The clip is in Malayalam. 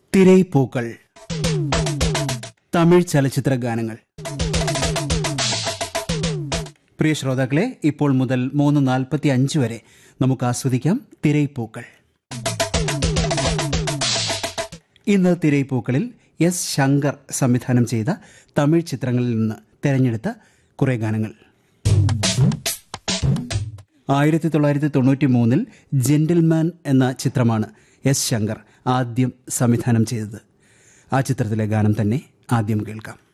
തിരൈപ്പൂക്കൾ തമിഴ് ചലച്ചിത്ര ഗാനങ്ങൾ പ്രിയ ശ്രോതാക്കളെ ഇപ്പോൾ മുതൽ മൂന്ന് നാൽപ്പത്തി അഞ്ച് വരെ നമുക്ക് ആസ്വദിക്കാം തിരൈപ്പൂക്കൾ ഇന്ന് തിരൈപ്പൂക്കളിൽ എസ് ശങ്കർ സംവിധാനം ചെയ്ത തമിഴ് ചിത്രങ്ങളിൽ നിന്ന് തെരഞ്ഞെടുത്ത കുറേ ഗാനങ്ങൾ ആയിരത്തി തൊള്ളായിരത്തി തൊണ്ണൂറ്റി മൂന്നിൽ ജെന്റിൽമാൻ എന്ന ചിത്രമാണ് എസ് ശങ്കർ ആദ്യം സംവിധാനം ചെയ്തത് ആ ചിത്രത്തിലെ ഗാനം തന്നെ ആദ്യം കേൾക്കാം